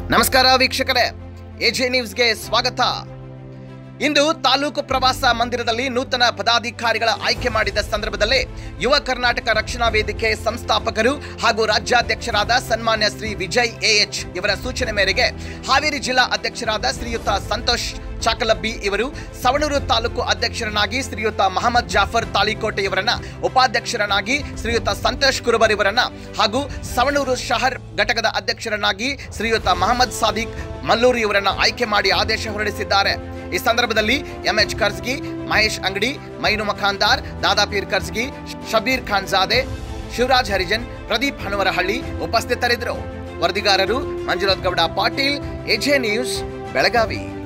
ನಮಸ್ಕಾರ ವೀಕ್ಷಕರೇ ಎಜೆ ನ್ಯೂಸ್ಗೆ ಸ್ವಾಗತ ಇಂದು ತಾಲೂಕು ಪ್ರವಾಸ ಮಂದಿರದಲ್ಲಿ ನೂತನ ಪದಾಧಿಕಾರಿಗಳ ಆಯ್ಕೆ ಮಾಡಿದ ಸಂದರ್ಭದಲ್ಲಿ ಯುವ ಕರ್ನಾಟಕ ರಕ್ಷಣಾ ವೇದಿಕೆ ಸಂಸ್ಥಾಪಕರು ಹಾಗೂ ರಾಜ್ಯಾಧ್ಯಕ್ಷರಾದ ಸನ್ಮಾನ್ಯ ಶ್ರೀ ವಿಜಯ್ ಎಎಚ್ ಇವರ ಸೂಚನೆ ಮೇರೆಗೆ ಹಾವೇರಿ ಜಿಲ್ಲಾ ಅಧ್ಯಕ್ಷರಾದ ಶ್ರೀಯುತ ಸಂತೋಷ್ ಚಾಕಲಬ್ಬಿ ಇವರು ಸವಣೂರು ತಾಲೂಕು ಅಧ್ಯಕ್ಷರನ್ನಾಗಿ ಶ್ರೀಯುತ ಮಹಮ್ಮದ್ ಜಾಫರ್ ತಾಳಿಕೋಟೆ ಇವರನ್ನ ಉಪಾಧ್ಯಕ್ಷರನ್ನಾಗಿ ಶ್ರೀಯುತ ಸಂತೋಷ್ ಕುರುಬರ್ ಇವರನ್ನ ಹಾಗೂ ಸವಣೂರು ಶಹರ್ ಘಟಕದ ಅಧ್ಯಕ್ಷರನ್ನಾಗಿ ಶ್ರೀಯುತ ಮಹಮ್ಮದ್ ಸಾದಿಕ್ ಮಲ್ಲೂರು ಇವರನ್ನ ಆಯ್ಕೆ ಮಾಡಿ ಆದೇಶ ಹೊರಡಿಸಿದ್ದಾರೆ ಈ ಸಂದರ್ಭದಲ್ಲಿ ಎಂಎಚ್ ಕರ್ಸ್ಗಿ ಮಹೇಶ್ ಅಂಗಡಿ ಮೈನು ಮಖಾಂದಾರ್ ದಾದಾಪೀರ್ ಕರ್ಸ್ಗಿ ಶಬೀರ್ ಖಾನ್ ಜಾದೆ ಶಿವರಾಜ್ ಹರಿಜನ್ ಪ್ರದೀಪ್ ಹನುಮರಹಳ್ಳಿ ಉಪಸ್ಥಿತರಿದ್ದರು ವರದಿಗಾರರು ಮಂಜುನಾಥ್ ಗೌಡ ಪಾಟೀಲ್ ಎಜೆ ನ್ಯೂಸ್ ಬೆಳಗಾವಿ